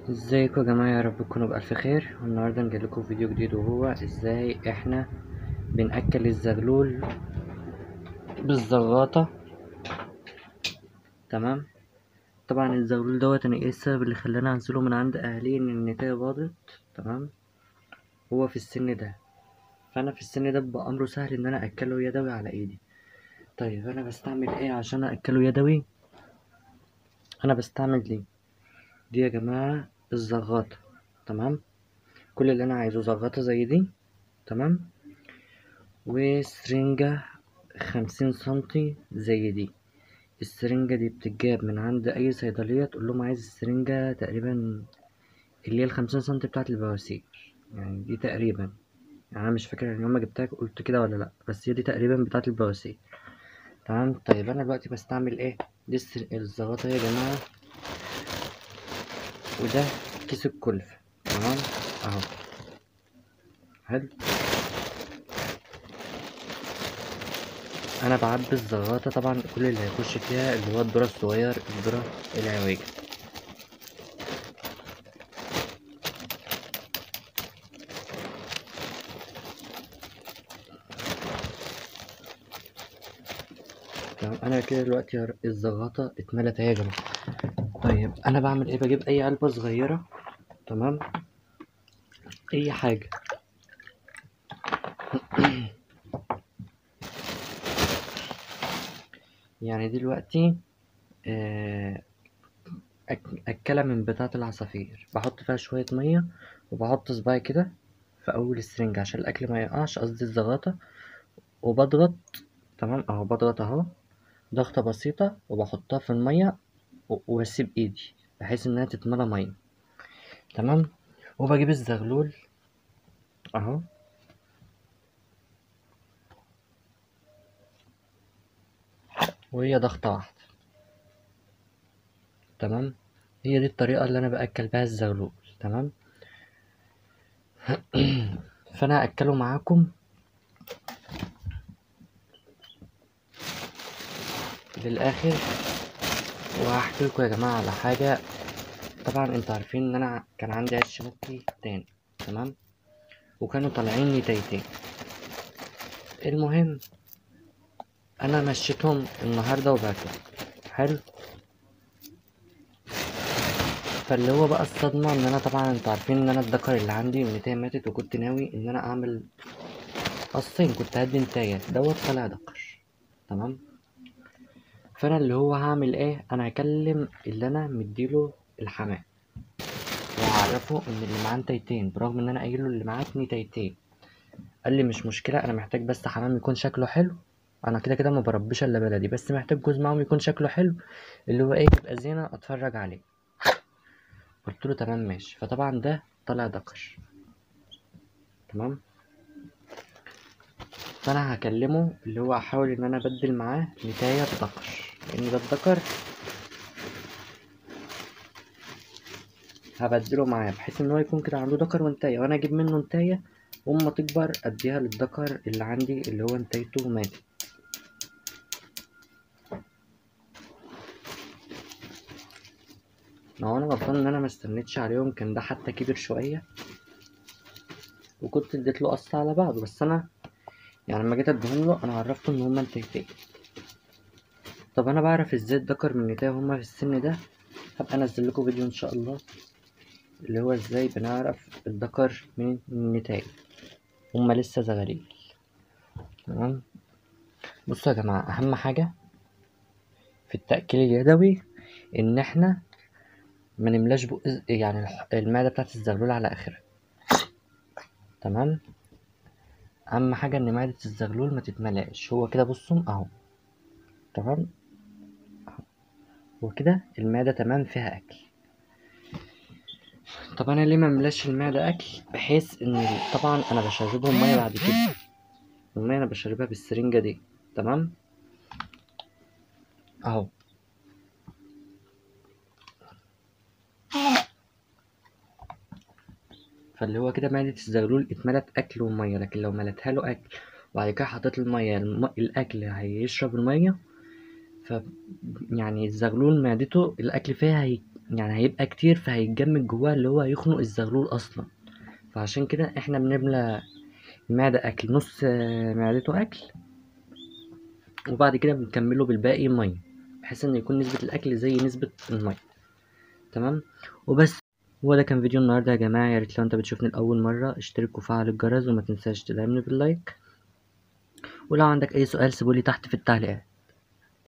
ازيكم يا جماعة يا رب تكونوا بألف خير والنهاردة نجيب لكم فيديو جديد وهو ازاي احنا بنأكل الزغلول بالزغاطة تمام طبعا الزغلول دوت انا ايه السبب اللي خلاني انزله من عند اهلي ان النتاية باضت تمام هو في السن ده فانا في السن ده بيبقى امره سهل ان انا اكله يدوي على ايدي طيب انا بستعمل ايه عشان اكله يدوي انا بستعمل دي دي يا جماعة الزغاطة تمام كل اللي انا عايزه زغاطة زي دي تمام وسرنجة خمسين سنتي زي دي السرنجة دي بتتجاب من عند اي صيدلية تقول لهم عايز السرنجة تقريبا اللي هي الخمسين سنتي بتاعت البواسير يعني دي تقريبا يعني انا مش فاكر ان يوم ما جبتها قلت كده ولا لا بس هي دي تقريبا بتاعت البواسير تمام طيب انا دلوقتي بستعمل ايه دي السر- الزغاطة يا جماعة وده كيس الكلفة تمام اهو حلو انا بعبي الزغاطة طبعا كل اللي هيخش فيها اللي هو الذرة الصغير الذرة العويجة تمام انا كده دلوقتي يا ر- الزغاطة اتملت اهي يا جماعة طيب انا بعمل ايه بجيب اي علبة صغيرة تمام اي حاجة يعني دلوقتي آه، أك- أكلة من بتاعة العصافير بحط فيها شوية مية وبحط صباعي كده في أول السرنجة عشان الأكل ما يقعش قصدي الزغاطة وبضغط تمام أهو بضغط أهو ضغطة بسيطة وبحطها في المية و- وأسيب إيدي بحيث إنها تتملى مية تمام وبجيب الزغلول أهو وهي ضغطة واحدة تمام هي دي الطريقة اللي أنا بأكل بيها الزغلول تمام فأنا هأكله معاكم للآخر وهحكي لكم يا جماعة على حاجة طبعا انتوا عارفين ان انا كان عندي عش مكي تاني تمام وكانوا طالعين نتايتين المهم انا مشيتهم النهاردة وبعتهم حلو فاللي هو بقى الصدمة ان انا طبعا انتوا عارفين ان انا الدكر اللي عندي النتاية ماتت وكنت ناوي ان انا اعمل قصين كنت هدي نتاية دوت طلع دكر تمام فانا اللي هو هعمل ايه انا هكلم اللي انا مديله الحمام وهعرفه ان اللي معاه نتايتين برغم ان انا قايل له اللي معاك نتايتين قال لي مش مشكله انا محتاج بس حمام يكون شكله حلو انا كده كده ما بربيش الا بلدي بس محتاج جوز معاهم يكون شكله حلو اللي هو ايه يبقى زينه اتفرج عليه قلت له تمام ماشي فطبعا ده طلع دكر تمام فانا هكلمه اللي هو احاول ان انا ابدل معاه نتايه بدكر لان ده الدكر هبدله معاه بحيث ان هو يكون كده عنده دكر وانتايه وانا اجيب منه انتايه واما تكبر اديها للدكر اللي عندي اللي هو انتايته ماتت ما هو انا غلطان ان انا ما استنيتش عليهم كان ده حتى كبر شويه وكنت اديت له قص على بعضه بس انا يعني لما جيت اديهم له انا عرفته ان هما انتايتين طب انا بعرف ازاي الدكر من النتايه هما في السن ده هبقى انزل لكم فيديو ان شاء الله اللي هو ازاي بنعرف الذكر من النتاية هما لسه زغاليل تمام بصوا يا جماعة أهم حاجة في التأكيل اليدوي إن إحنا ما نملاش بق يعني الح- المعدة بتاعت الزغلول على آخرها تمام أهم حاجة إن معدة الزغلول ما تتملاش هو كده بصوا أهو تمام أهو. هو كده المعدة تمام فيها أكل طب أنا ليه ما ملاش المعدة أكل بحيث إن طبعا أنا بشربهم مية بعد كده المية أنا بشربها بالسرنجة دي تمام أهو فاللي هو كده معدة الزغلول اتملت أكل ومية لكن لو ملتها له أكل وبعد كده حطيت له المية الم... الأكل هيشرب المية ف يعني الزغلول معدته الأكل فيها هي... يعني هيبقى كتير فهيتجمد جواه اللي هو هيخنق الزغلول اصلا فعشان كده احنا بنملى المعدة اكل نص معدته اكل وبعد كده بنكمله بالباقي ميه بحيث ان يكون نسبة الاكل زي نسبة الميه تمام وبس هو ده كان فيديو النهارده يا جماعه يا ريت لو انت بتشوفني لاول مره اشترك وفعل الجرس وما تنساش تدعمني باللايك ولو عندك اي سؤال سيبولي تحت في التعليقات